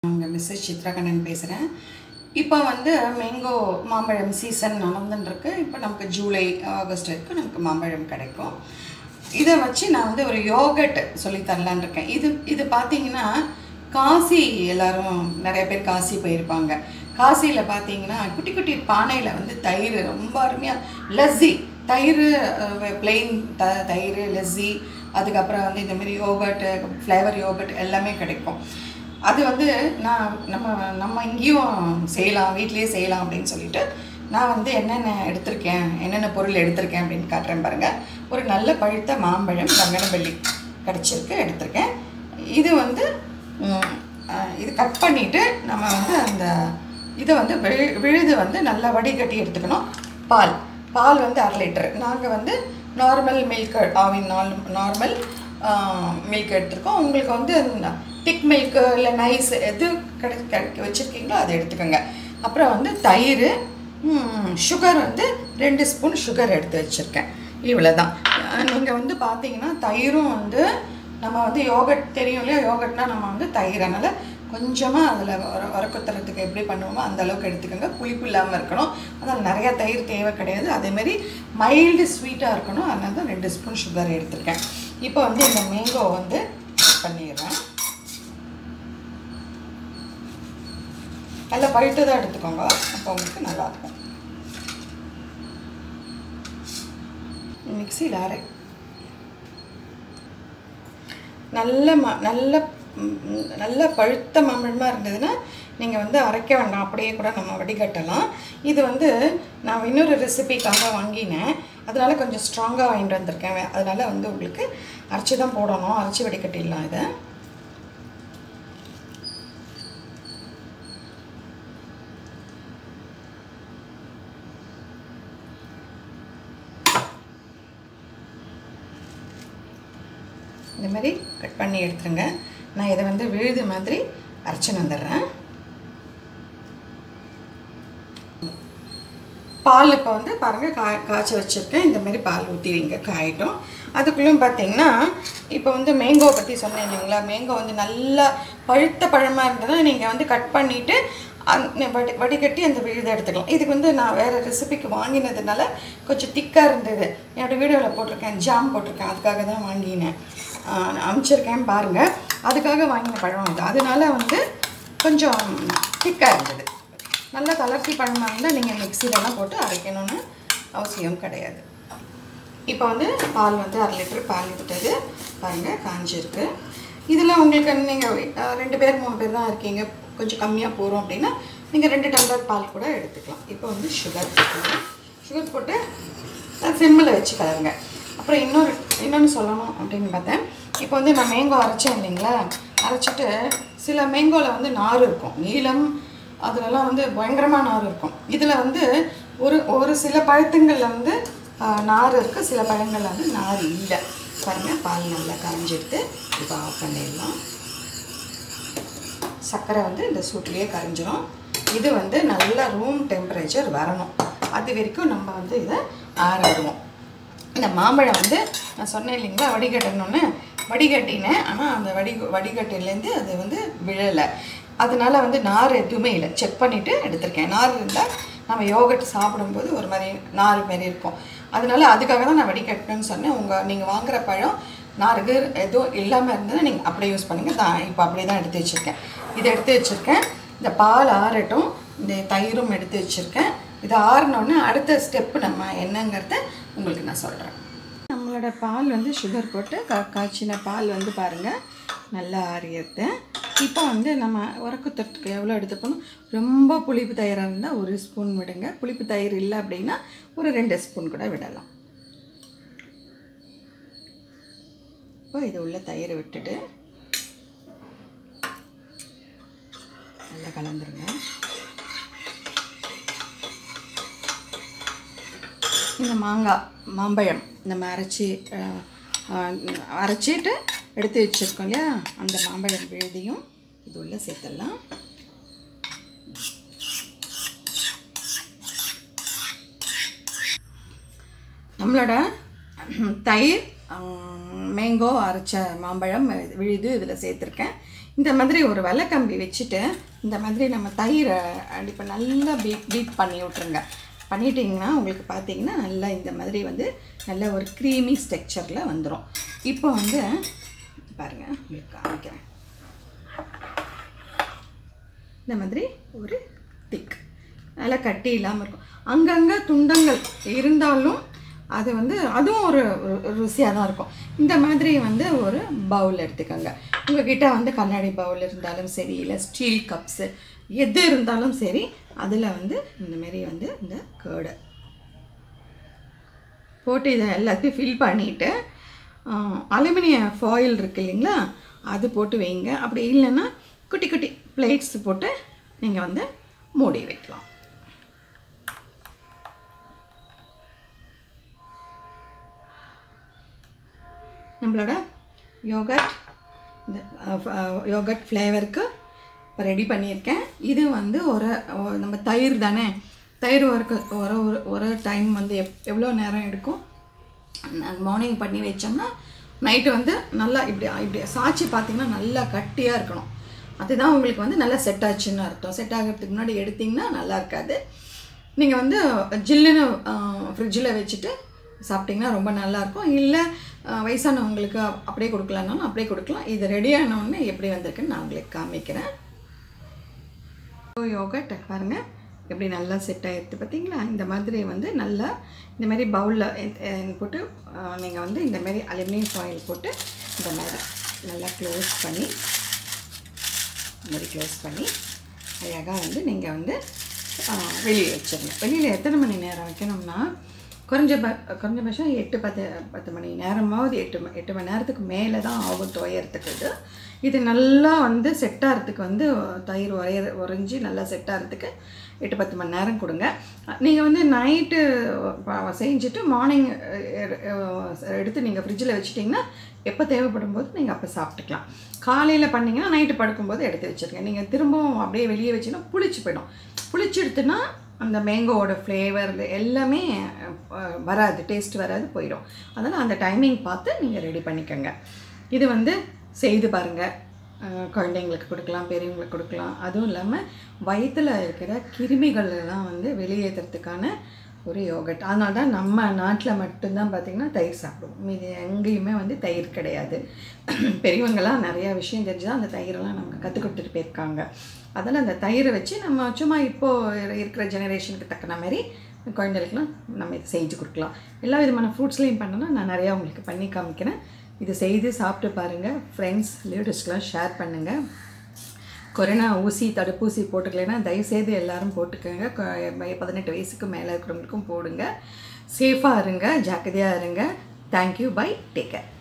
உங்கள் மிஸ்ஸஸ் சித்ராகண்ணன் பேசுகிறேன் இப்போ வந்து மேங்கோ மாம்பழம் சீசன் நடந்துட்டுருக்கு இப்போ நமக்கு ஜூலை ஆகஸ்ட் வரைக்கும் நமக்கு மாம்பழம் கிடைக்கும் இதை வச்சு நான் வந்து ஒரு யோகட் சொல்லி தரலான்னு இருக்கேன் இது இது பார்த்தீங்கன்னா காசி எல்லாரும் நிறைய பேர் காசி போயிருப்பாங்க காசியில் பார்த்தீங்கன்னா குட்டி குட்டி பானையில் வந்து தயிர் ரொம்ப அருமையாக லஸ்ஸி தயிர் பிளெயின் த தயிர் லஸ்ஸி அதுக்கப்புறம் வந்து இந்த மாதிரி யோகர்ட்டு ஃப்ளேவர் யோகர்ட் எல்லாமே கிடைக்கும் அது வந்து நான் நம்ம நம்ம இங்கேயும் செய்யலாம் வீட்லேயே செய்யலாம் அப்படின்னு சொல்லிட்டு நான் வந்து என்னென்ன எடுத்திருக்கேன் என்னென்ன பொருள் எடுத்திருக்கேன் அப்படின்னு காட்டுறேன் பாருங்கள் ஒரு நல்ல பழுத்த மாம்பழம் ரங்கனபள்ளி கிடச்சிருக்கு எடுத்திருக்கேன் இது வந்து ம், அஹ், இது கட் பண்ணிவிட்டு நம்ம வந்து அந்த இதை வந்து விழு விழுது வந்து நல்லா வடிகட்டி எடுத்துக்கணும் பால் பால் வந்து அரை லிட்டர் நாங்கள் வந்து normal milk Aavin normal milk எடுத்திருக்கோம் உங்களுக்கு வந்து திக் மில்க்கு இல்லை நைஸ் எது கிடை கிடைக்க வச்சுருக்கீங்களோ அதை எடுத்துக்கோங்க அப்புறம் வந்து தயிர் சுகர் வந்து ரெண்டு ஸ்பூன் சுகர் எடுத்து வச்சுருக்கேன் இவ்வளோ தான் நீங்கள் வந்து பார்த்தீங்கன்னா தயிரும் வந்து நம்ம வந்து யோகட் தெரியும் இல்லையா யோகட்னா நம்ம வந்து தயிர் அதனால் கொஞ்சமாக அதில் உர உரக்குத்துறதுக்கு எப்படி பண்ணுவோமோ அந்த அளவுக்கு எடுத்துக்கோங்க புளிப்பு இல்லாமல் இருக்கணும் அதான் நிறையா தயிர் தேவை கிடையாது அதேமாரி மைல்டு ஸ்வீட்டாக இருக்கணும் அதனால தான் ரெண்டு ஸ்பூன் சுகர் எடுத்திருக்கேன் இப்போ வந்து இந்த மேங்கோ வந்து பண்ணிடுறேன் நல்லா பழுத்ததாக எடுத்துக்கோங்க அப்போ உங்களுக்கு நல்லாயிருக்கும் மிக்சியில் அரை நல்ல ம நல்ல ம், ம், நல்ல பழுத்த மாம்பழமாக இருந்ததுன்னா நீங்கள் வந்து அரைக்க வேண்டாம் அப்படியே கூட நம்ம வடிகட்டலாம் இது வந்து நான் இன்னொரு ரெசிபிக்காக வாங்கினேன் அதனால கொஞ்சம் ஸ்ட்ராங்காக வாங்கிட்டு வந்திருக்கேன் அதனால வந்து உங்களுக்கு அரைச்சி தான் போடணும் அரைச்சி வடிகட்டிடலாம் இதை இந்த மாதிரி கட் பண்ணி எடுத்துருங்க நான் இதை வந்து விழுது மாதிரி அரைச்சின்னு வந்துடுறேன் பால் இப்போ வந்து பாருங்கள் கா காய்ச்சி வச்சுருக்கேன் இந்த மாதிரி பால் ஊற்றி வைங்க காயிட்டும் அதுக்குள்ளேயும் பார்த்தீங்கன்னா இப்போ வந்து மேங்கோ பற்றி சொன்னேன் இல்லைங்களா மேங்கோ வந்து நல்லா பழுத்த பழமாக இருந்ததுன்னா நீங்கள் வந்து கட் பண்ணிவிட்டு அந்த வடி வடிகட்டி அந்த விழுதை எடுத்துக்கலாம் இதுக்கு வந்து நான் வேறு ரெசிபிக்கு வாங்கினதுனால கொஞ்சம் திக்காக இருந்தது என்னோடய வீடியோவில் போட்டிருக்கேன் ஜாம் போட்டிருக்கேன் அதுக்காக தான் வாங்கினேன் ஆஹ் அனுப்பிச்சிருக்கேன் பாருங்கள் அதுக்காக வாங்கின பழம் இது அதனால வந்து கொஞ்சம் திக்காக இருந்தது நல்லா தளர்த்தி பழமாக இருந்தால் நீங்கள் மிக்சிலலாம் போட்டு அரைக்கணும்னு அவசியம் கிடையாது இப்போ வந்து பால் வந்து அரை லிட்டர் பால் விட்டது பாருங்கள் காஞ்சிருக்கு இதில் உங்களுக்கு நீங்கள் ரெண்டு பேர் மூணு பேர் தான் இருக்கீங்க கொஞ்சம் கம்மியாக போகிறோம் அப்படின்னா நீங்கள் ரெண்டு டம்ளர் பால் கூட எடுத்துக்கலாம் இப்போ வந்து சுகர் போட்டுக்கலாம் சுகர் போட்டு சிம்மில் வச்சு கலருங்க அப்புறம் இன்னொரு இன்னொன்று சொல்லணும் அப்படின்னு பார்த்தேன் இப்போ வந்து நான் மேங்கோ அரைச்சேன் இல்லைங்களா அரைச்சிட்டு சில மேங்கோவில் வந்து நார் இருக்கும் நீளம் அதுலலாம் வந்து பயங்கரமாக நார் இருக்கும் இதில் வந்து ஒரு ஒரு சில பழத்துங்களில் வந்து ஆ, நார் இருக்குது சில பழங்களில் வந்து நார் இல்லை பாருங்கள் பால் நல்லா கரைஞ்சிடுத்து இப்போ ஆஃப் பண்ணிடலாம் சர்க்கரை வந்து இந்த சூட்லேயே கரைஞ்சிரும் இது வந்து நல்ல ரூம் டெம்பரேச்சர் வரணும் அது வரைக்கும் நம்ம வந்து இதை ஆற விடுவோம் இந்த மாம்பழம் வந்து நான் சொன்னேன் இல்லைங்களா வடிகட்டணும்னு வடிகட்டினேன் ஆனால் அந்த வடி வடிகட்டிலேருந்து அது வந்து விழலை அதனால வந்து நார் எதுவுமே இல்லை செக் பண்ணிவிட்டு எடுத்திருக்கேன் நார் இருந்தால் நம்ம யோகட் சாப்பிடும்போது ஒரு மாதிரி நார் மாரி இருக்கும் அதனால அதுக்காக தான் நான் வடிகட்டணும்னு சொன்னேன் உங்கள் நீங்கள் வாங்குற பழம் நாருக்கு எதுவும் இல்லாமல் இருந்ததுன்னா நீங்கள் அப்படியே யூஸ் பண்ணுங்கள் தான் இப்போ அப்படியே தான் எடுத்து வச்சுருக்கேன் இதை எடுத்து வச்சுருக்கேன் இந்த பால் ஆறட்டும் இந்த தயிரும் எடுத்து வச்சுருக்கேன் இது ஆறினோடனே அடுத்த ஸ்டெப்பு நம்ம என்னங்கிறத உங்களுக்கு நான் சொல்கிறேன் நம்மளோட பால் வந்து சுகர் போட்டு கா காய்ச்சின பால் வந்து பாருங்கள் நல்லா ஆறியது இப்போ வந்து நம்ம உரக்குத்தட்டுக்கு எவ்வளோ எடுத்துக்கணும் ரொம்ப புளிப்பு தயிராக இருந்தால் ஒரு ஸ்பூன் விடுங்க புளிப்பு தயிர் இல்லை அப்படின்னா ஒரு ரெண்டு ஸ்பூன் கூட விடலாம் இப்போ இது உள்ள தயிர் விட்டுட்டு நல்லா கலந்துருங்க இந்த மாங்காய் மாம்பழம் நம்ம அரைச்சி அஹ், அஹ், அரைச்சிட்டு எடுத்து வச்சுருக்கோம் இல்லையா அந்த மாம்பழம் விழுதியும் இது உள்ள சேர்த்துடலாம் நம்மளோட தயிர் மேங்கோ அரைச்ச மாம்பழம் விழுது இதில் சேர்த்துருக்கேன் இந்த மாதிரி ஒரு வெள்ளைக்கம்பி வச்சுட்டு இந்த மாதிரி நம்ம தயிரை இப்போ நல்லா பீட் பீட் பண்ணி விட்ருங்க பண்ணிட்டீங்கன்னா உங்களுக்கு பார்த்தீங்கன்னா நல்லா இந்த மாதிரி வந்து நல்ல ஒரு க்ரீமி ஸ்ட்ரக்சரில் வந்துடும் இப்போ வந்து பாருங்கள் உங்களுக்கு காமிக்கிறேன் இந்த மாதிரி ஒரு திக் நல்லா கட்டி இல்லாமல் இருக்கும் அங்கங்கே துண்டங்கள் இருந்தாலும் அது வந்து அதுவும் ஒரு ருசியாக தான் இருக்கும் இந்த மாதிரி வந்து ஒரு பவுல் எடுத்துக்கோங்க உங்ககிட்ட வந்து கண்ணாடி பவுல் இருந்தாலும் சரி இல்லை ஸ்டீல் கப்ஸு எது இருந்தாலும் சரி அதில் வந்து இந்த மாதிரி வந்து இந்த கேர்டை போட்டு இதை எல்லாத்தையும் ஃபில் பண்ணிவிட்டு அலுமினிய ஃபாயில் இருக்கு இல்லைங்களா அது போட்டு வைங்க அப்படி இல்லைன்னா குட்டி குட்டி பிளேட்ஸ் போட்டு நீங்கள் வந்து மூடி வைக்கலாம் நம்மளோட யோகட் இந்த யோகட் ஃப்ளேவருக்கு இப்போ ரெடி பண்ணியிருக்கேன் இது வந்து ஒரு ஒரு- நம்ம தயிர் தானே தயிர் ஒரு ஒரு ஒரு ஒரு டைம் வந்து எப் எவ்வளோ நேரம் எடுக்கும் மார்னிங் பண்ணி வச்சோம்னா நைட்டு வந்து நல்லா இப்படி இப்படி சாய்ச்சி பார்த்தீங்கன்னா நல்லா கட்டியாக இருக்கணும் அதுதான் உங்களுக்கு வந்து நல்லா செட் ஆச்சுன்னு அர்த்தம் செட் ஆகிறதுக்கு முன்னாடி எடுத்திங்கன்னா நல்லா இருக்காது நீங்கள் வந்து ஜில்லுன்னு ஃப்ரிட்ஜில் வச்சுட்டு சாப்பிட்டிங்கன்னா ரொம்ப நல்லாயிருக்கும் இல்லை வயசானவங்களுக்கு அப்படியே கொடுக்கலான்னாலும் அப்படியே கொடுக்கலாம் இது ரெடி ஆனவுடனே எப்படி வந்திருக்குன்னு நான் உங்களுக்கு காமிக்கிறேன் யோகட் பாருங்கள் எப்படி நல்லா செட் ஆகிடுது பார்த்தீங்களா இந்த மாதிரி வந்து நல்லா இந்த மாதிரி பவுலில் போட்டு நீங்கள் வந்து இந்த மாதிரி அலுமினியம் ஃபாயில் போட்டு இந்த மாதிரி நல்லா க்ளோஸ் பண்ணி இந்த மாதிரி க்ளோஸ் பண்ணி அழகாக வந்து நீங்கள் வந்து வெளியே வச்சிடணும் வெளியில் எத்தனை மணி நேரம் வைக்கணும்னா குறைஞ்ச ப குறைஞ்சபட்சம் எட்டு பத்து பத்து மணி நேரமாவது எட்டு ம- எட்டு மணி நேரத்துக்கு மேலே தான் ஆகும் துவையறதுக்கு இது இது நல்லா வந்து செட் ஆகிறதுக்கு வந்து தயிர் உரைய உறைஞ்சி நல்லா செட் ஆகிறதுக்கு எட்டு பத்து மணி நேரம் கொடுங்க நீங்கள் வந்து நைட்டு செஞ்சுட்டு மார்னிங் எடுத்து நீங்கள் ஃப்ரிட்ஜில் வச்சிட்டிங்கன்னா எப்போ தேவைப்படும் போது நீங்கள் அப்போ சாப்பிட்டுக்கலாம் காலையில் பண்ணிங்கன்னா நைட்டு படுக்கும்போது எடுத்து வச்சுருங்க நீங்கள் திரும்பவும் அப்படியே வெளியே வச்சிங்கன்னா புளிச்சு போயிடும் புளிச்சிடுத்துன்னா அந்த மேங்கோவோட ஃப்ளேவர் எல்லாமே அஹ், வராது டேஸ்ட் வராது போயிடும் அதனால் அந்த டைமிங் பார்த்து நீங்கள் ரெடி பண்ணிக்கோங்க இது வந்து செய்து பாருங்கள் அஹ், குழந்தைங்களுக்கு கொடுக்கலாம் பெரியவங்களுக்கு கொடுக்கலாம் அதுவும் இல்லாமல் வயிற்றில் இருக்கிற கிருமிகள் எல்லாம் வந்து வெளியேற்றுறதுக்கான ஒரு யோகட் அதனால தான் நம்ம நாட்டில் மட்டும்தான் பார்த்திங்கன்னா தயிர் சாப்பிடுவோம் மீதி எங்கேயுமே வந்து தயிர் கிடையாது பெரியவங்களாம் நிறையா விஷயம் தெரிஞ்சு தான் அந்த தயிரெல்லாம் நமக்கு கற்றுக் கொடுத்துட்டு போயிருக்காங்க அதனால் அந்த தயிரை வச்சு நம்ம சும்மா இப்போது இருக்கிற ஜெனரேஷனுக்கு தக்கன மாதிரி குழந்தைகளுக்குலாம் நம்ம இதை செஞ்சு கொடுக்கலாம் எல்லா விதமான ஃப்ரூட்ஸ்லையும் பண்ணோன்னா நான் நிறையா உங்களுக்கு பண்ணி காமிக்கிறேன் இது செய்து சாப்பிட்டு பாருங்கள் ஃப்ரெண்ட்ஸ் லேடிஸ்க்கெலாம் ஷேர் பண்ணுங்கள் கொரோனா ஊசி தடுப்பூசி போட்டுக்கலைன்னா தயவுசெய்து எல்லாரும் போட்டுக்கோங்க கொ- பதினெட்டு வயசுக்கு மேலே இருக்கிறவங்களுக்கும் போடுங்க சேஃபாக இருங்க ஜாக்கிரதையாக இருங்க தேங்க்யூ பை டேக் கேர்